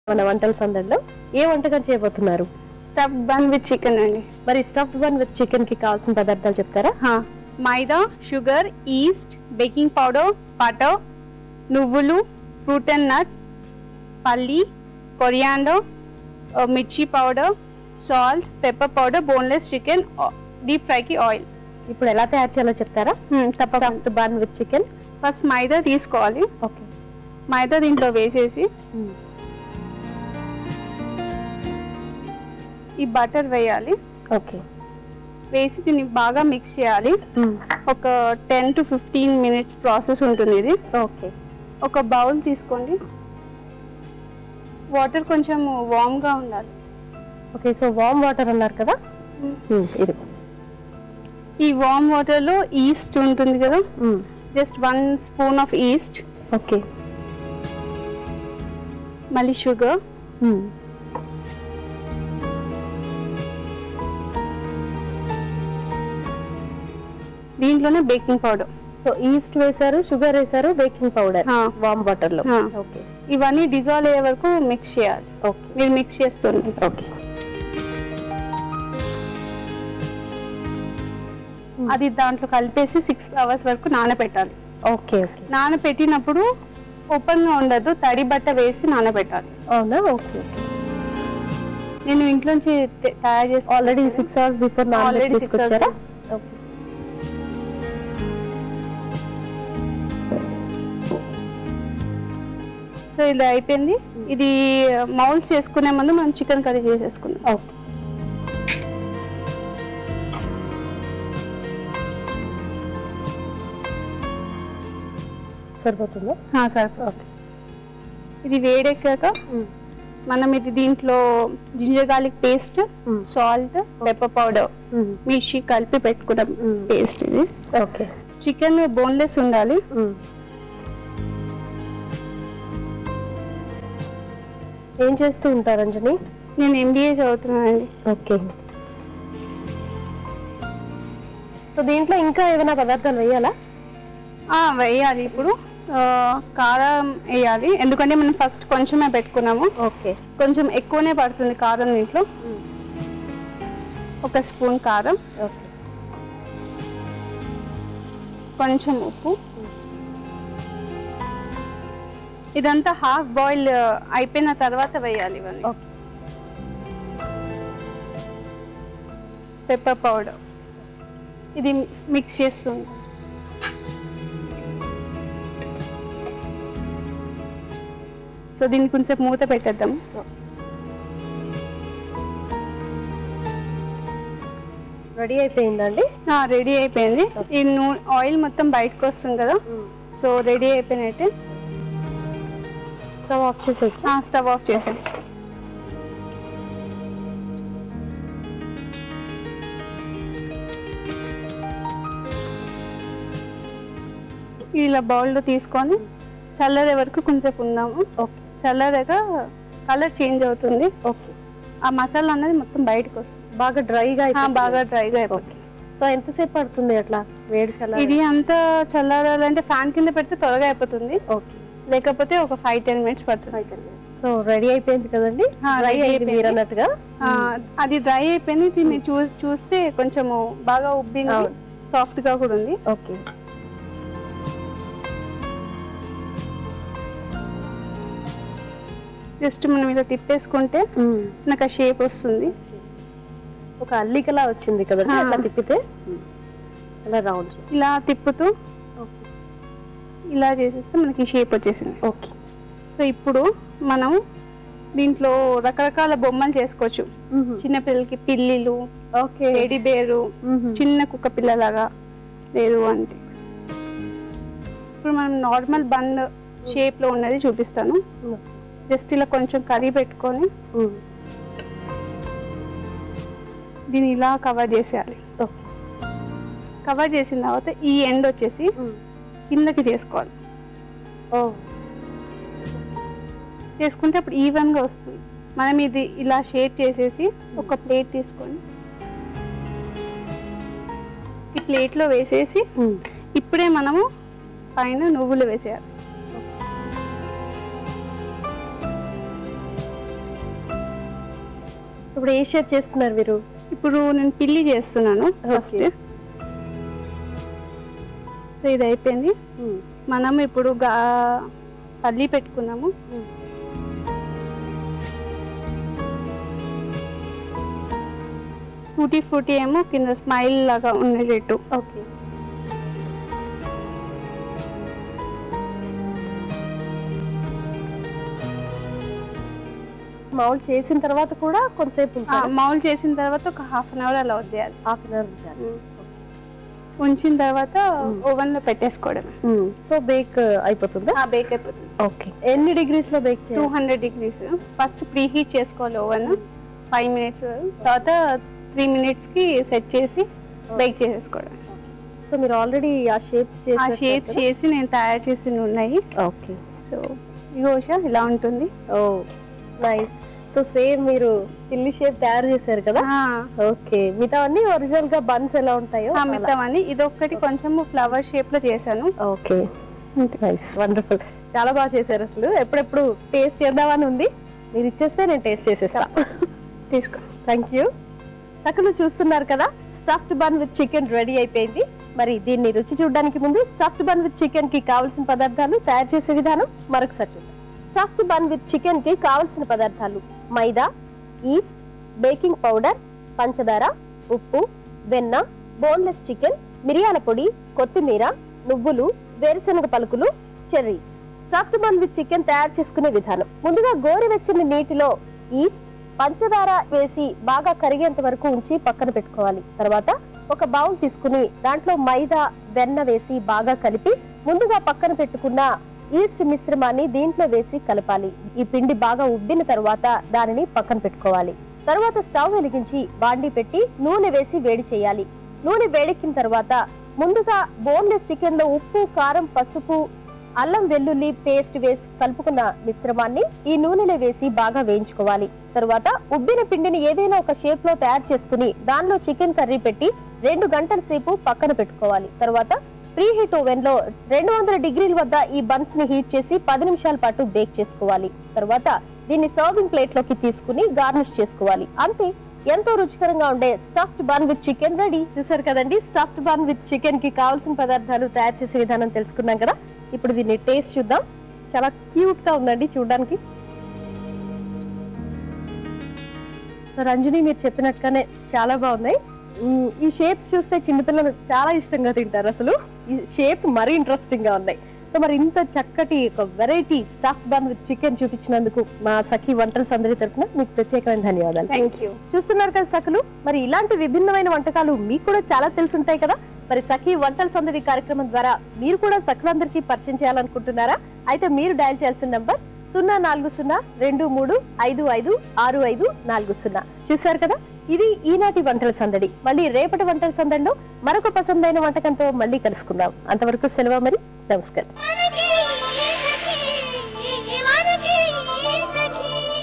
మన వంటల సందడిలో ఏ వంటకం చేయబోతున్నారు స్టఫ్ బన్ విత్ చికెన్ అండి మరి స్టఫ్డ్ వన్ విత్ చికెన్ కి కావాల్సిన పదార్థాలు చెప్తారా హా. Maida sugar yeast baking powder butter నువ్వులు ఫ్రూట్ అండ్ నట్ పల్లి కొరియాండర్ మిర్చి powder salt pepper powder boneless chicken deep ఫ్రైకి ఆయిల్ ఇప్పుడు ఎలా తయారు చేయాలో చెప్తారా తప్పకుండా stuffed bun with chicken first maida తీసుకోవాలి ఓకే మైదా దీంట్లో వేసేసి ఈ బటర్ వేయాలి ఓకే వేసి దీన్ని బాగా మిక్స్ చేయాలి ఒక ten to fifteen minutes process ఉంటుంది ఇది ఓకే ఒక బౌల్ తీసుకోండి వాటర్ కొంచెం వామ్గా ఉండాలి ఓకే సో వామ్ వాటర్ అన్నారు కదా Hmm, ఇది ఈ వామ్ వాటర్లో ఈస్ట్ ఉంటుంది కదా just one spoon of yeast okay మళ్ళీ షుగర్ దీంట్లోనే బేకింగ్ పౌడర్ సో ఈస్ట్ వేశారు షుగర్ వేశారు బేకింగ్ పౌడర్ ఆ. వామ్ వాటర్ లో ఆ. ఓకే ఇవన్నీ డిజాల్వ్ అయ్యే వరకు మిక్స్ చేయాలి ఓకే మీరు మిక్స్ చేస్తుంది ఓకే అది దాంట్లో కలిపేసి సిక్స్ అవర్స్ వరకు నానబెట్టాలి ఓకే ఓకే నానబెట్టినప్పుడు ఓపెన్ గా ఉండదు తడి బట్ట వేసి నానబెట్టాలి అవునా ఓకే నేను ఇంట్లోంచి తే- తయారు చేసి ఆల్రెడీ సిక్స్ అవర్స్ బిఫోర్ నాన్ Already six తీసుకొచ్చారా hours. ఓకే సో ఇది అయిపోయింది ఇది మౌల్స్ చేసుకునే ముందు మనం చికెన్ కర్రీ చేసేసుకుందాం ఓకే సరిపోతుందా సార్ ఓకే ఇది వేడెక్కాక మనం ఇది దీంట్లో ginger garlic paste Mm. Salt pepper powder మిర్చి కలిపి పెట్టుకున్న Mm. పేస్ట్ ఇది ఓకే చికెన్ బోన్లెస్ ఉండాలి ఏం చేస్తూ ఉంటారు అంజని నేను ఎంబీఏ చదువుతున్నానండి ఓకే సో దీంట్లో ఇంకా ఏమైనా పదార్థాలు వేయాలా ఆ, వేయాలి ఇప్పుడు ఆ, కారం వేయాలి ఎందుకంటే మనం ఫస్ట్ కొంచెమే పెట్టుకున్నాము ఓకే కొంచెం ఎక్కువనే పడుతుంది కారం దీంట్లో ఒక స్పూన్ కారం ఓకే కొంచెం ఉప్పు ఇదంతా హాఫ్ బాయిల్ అయిపోయిన తర్వాత వేయాలి ఇవన్నీ ఓకే పెప్పర్ పౌడర్ ఇది మిక్స్ చేస్తుంది సో దీన్ని కొంచెం మూత పెట్టేద్దాం రెడీ అయిపోయిందండి రెడీ అయిపోయింది ఈ నూనె ఆయిల్ మొత్తం బయటకు వస్తుంది కదా సో రెడీ అయిపోయినట్టే స్టవ్ ఆఫ్ చేసేయచ్చు స్టవ్ ఆఫ్ చేసాను ఇలా బౌల్లో తీసుకొని చల్లరే వరకు కొంచెంసేపు ఉందాము ఓకే చల్లరాక కలర్ చేంజ్ అవుతుంది ఓకే ఆ మసాలా అనేది మొత్తం బయటకు వస్తుంది బాగా డ్రైగా ఆ, అయిపోతుంది. బాగా డ్రైగా అయిపోతుంది సో ఎంతసేపు పడుతుంది అట్లా వేడి చల్ల ఇది అంతా చల్లారాలంటే ఫ్యాన్ కింద పెడితే త్వరగా అయిపోతుంది ఓకే లేకపోతే ఒక ఫైవ్ టెన్ మినిట్స్ పడుతుంది సో రెడీ అయిపోయింది కదండి ఆ, డ్రై ready అయింది అయిపోయింది. మీరు అన్నట్టుగా ఆ, అది డ్రై అయిపోయింది దీన్ని చూ చూస్తే కొంచెము బాగా ఉబ్బింది అవును. సాఫ్ట్ గా కూడా ఉంది ఓకే జస్ట్ మనం ఇలా తిప్పేసుకుంటే నాకు ఆ షేప్ వస్తుంది ఒక అల్లికలా వచ్చింది కదండి ఆ. అట్లా తిప్పితే అలా రౌండ్ ఇలా తిప్పుతూ ఇలా చేసేస్తే మనకి షేప్ వచ్చేసింది ఓకే సో ఇప్పుడు మనం దీంట్లో రకరకాల బొమ్మలు చేసుకోవచ్చు చిన్నపిల్లలకి పిల్లిలు ఓకే టెడీ బేరు చిన్న కుక్క పిల్లలాగా లేదు అంటే ఇప్పుడు మనం నార్మల్ బంద్ షేప్ లో ఉన్నది చూపిస్తాను జస్ట్ ఇలా కొంచెం కర్రీ పెట్టుకొని దీన్ని ఇలా కవర్ చేసేయాలి ఓకే కవర్ చేసిన తర్వాత ఈ ఎండ్ వచ్చేసి కిందకి చేసుకోవాలి ఓ చేసుకుంటే అప్పుడు ఈవెన్ గా వస్తుంది మనం ఇది ఇలా షేప్ చేసేసి ఒక ప్లేట్ తీసుకొని ఈ ప్లేట్ లో వేసేసి ఇప్పుడే మనము పైన నువ్వులు వేసేయాలి ఇప్పుడు ఏ షేప్ చేస్తున్నారు మీరు ఇప్పుడు నేను పిల్లి చేస్తున్నాను ఫస్ట్ Okay. సో ఇది అయిపోయింది మనం ఇప్పుడు గా పల్లి పెట్టుకున్నాము ఫ్రూటీ ఫ్రూటీ ఏమో కింద స్మైల్ లాగా ఉండేటట్టు ఓకే మౌల్డ్ చేసిన తర్వాత కూడా కొంతసేపు మౌల్ చేసిన తర్వాత ఒక హాఫ్ అన్ అవర్ అలా వదిలేయాలి హాఫ్ అన్ అవర్ ఉంచాలి ఉంచిన తర్వాత Mm. ఓవెన్ లో పెట్టేసుకోవడం సో బేక్ అయిపోతుందా బేక్ అయిపోతుంది ఓకే ఎన్ని డిగ్రీస్ లో బేక్ టూ చేయాలి hundred degrees first preheat చేసుకోవాలి ఓవెన్ ఫైవ్ మినిట్స్ తర్వాత త్రీ మినిట్స్ కి సెట్ చేసి బేక్ చేసేసుకోవడం సో మీరు ఆల్రెడీ ఆ షేప్స్ ఆ చేసి షేప్స్ చేసి నేను తయారు చేసి ఉన్నాయి ఓకే సో ఇగో ఉషా ఇలా ఉంటుంది ఓ నైస్ సో సేమ్ మీరు పిల్లి షేప్ తయారు చేశారు కదా ఓకే మిగతా అన్ని ఒరిజినల్ గా బన్స్ ఎలా ఉంటాయో అలా. మిగతావన్నీ ఇది ఒక్కటి కొంచెం ఫ్లవర్ షేప్ లో చేశాను ఓకే నైస్ వండర్ఫుల్ చాలా బాగా చేశారు అసలు ఎప్పుడెప్పుడు టేస్ట్ చేద్దామని ఉంది మీరు ఇచ్చేస్తే నేను టేస్ట్ చేసేస్తా తీసుకో థ్యాంక్ యూ సకలు చూస్తున్నారు కదా stuffed bun with chicken ready అయిపోయింది మరి దీన్ని రుచి చూడడానికి ముందు స్టఫ్డ్ బన్ విత్ చికెన్ కి కావాల్సిన పదార్థాలు తయారు చేసే విధానం మరొకసారి చూద్దాం స్టఫ్డ్ బన్ విత్ చికెన్ కి కావాల్సిన పదార్థాలు మైదా ఈస్ట్ బేకింగ్ పౌడర్ పంచదార ఉప్పు వెన్న బోన్లెస్ చికెన్ మిరియాల పొడి కొత్తిమీర నువ్వులు వేరుశనగ పలుకులు cherries stuffed bun with chicken తయారు చేసుకునే విధానం ముందుగా గోరువెచ్చని నీటిలో ఈస్ట్ పంచదార వేసి బాగా కరిగేంత వరకు ఉంచి పక్కన పెట్టుకోవాలి తర్వాత ఒక బౌల్ తీసుకుని దాంట్లో మైదా వెన్న వేసి బాగా కలిపి ముందుగా పక్కన పెట్టుకున్న ఈస్ట్ మిశ్రమాన్ని దీంట్లో వేసి కలపాలి ఈ పిండి బాగా ఉబ్బిన తర్వాత దానిని పక్కన పెట్టుకోవాలి తర్వాత స్టవ్ వెలిగించి బాండి పెట్టి నూనె వేసి వేడి చేయాలి నూనె వేడెక్కిన తర్వాత ముందుగా బోన్లెస్ చికెన్ లో ఉప్పు కారం పసుపు అల్లం వెల్లుల్లి పేస్ట్ వేసి కలుపుకున్న మిశ్రమాన్ని ఈ నూనెలో వేసి బాగా వేయించుకోవాలి తరువాత ఉబ్బిన పిండిని ఏదైనా ఒక షేప్ లో తయారు చేసుకుని దానిలో చికెన్ కర్రీ పెట్టి రెండు గంటల సేపు పక్కన పెట్టుకోవాలి తర్వాత ప్రీ హీట్ ఓవెన్ లో రెండు వందల డిగ్రీల వద్ద ఈ బన్స్ ని హీట్ చేసి పది నిమిషాల పాటు బేక్ చేసుకోవాలి తర్వాత దీన్ని సర్వింగ్ ప్లేట్ లోకి తీసుకుని గార్నిష్ చేసుకోవాలి అంతే ఎంతో రుచికరంగా ఉండే stuffed bun with chicken ready చూసారు కదండి స్టఫ్డ్ బన్ విత్ చికెన్ కి కావాల్సిన పదార్థాలు తయారు చేసే విధానం తెలుసుకున్నాం కదా ఇప్పుడు దీన్ని టేస్ట్ చూద్దాం చాలా క్యూట్ గా ఉందండి చూడడానికి సో రంజని మీరు చెప్పినట్టుగానే చాలా బాగున్నాయి మ్మ్, ఈ షేప్స్ చూస్తే చిన్నపిల్లలు చాలా ఇష్టంగా తింటారు అసలు ఈ షేప్స్ మరీ ఇంట్రెస్టింగ్ గా ఉన్నాయి సో మరి ఇంత చక్కటి ఒక variety stuff bun with chicken చూపించినందుకు మా సఖీ వంటల సందడి తరఫున మీకు ప్రత్యేకమైన ధన్యవాదాలు థ్యాంక్ యూ చూస్తున్నారు కదా సఖలు మరి ఇలాంటి విభిన్నమైన వంటకాలు మీకు కూడా చాలా తెలుసుంటాయి కదా మరి సఖీ వంటల సందడి కార్యక్రమం ద్వారా మీరు కూడా సఖలందరికీ పరిచయం చేయాలనుకుంటున్నారా అయితే మీరు డయల్ చేయాల్సిన నంబర్ సున్నా నాలుగు సున్నా రెండు మూడు ఐదు ఐదు ఆరు ఐదు నాలుగు సున్నా చూశారు కదా ఇది ఈనాటి వంటల సందడి మళ్ళీ రేపటి వంటల సందడిలో మరొక పసందైన వంటకంతో మళ్ళీ కలుసుకుందాం అంతవరకు సెలవు మరి నమస్కారం మనకి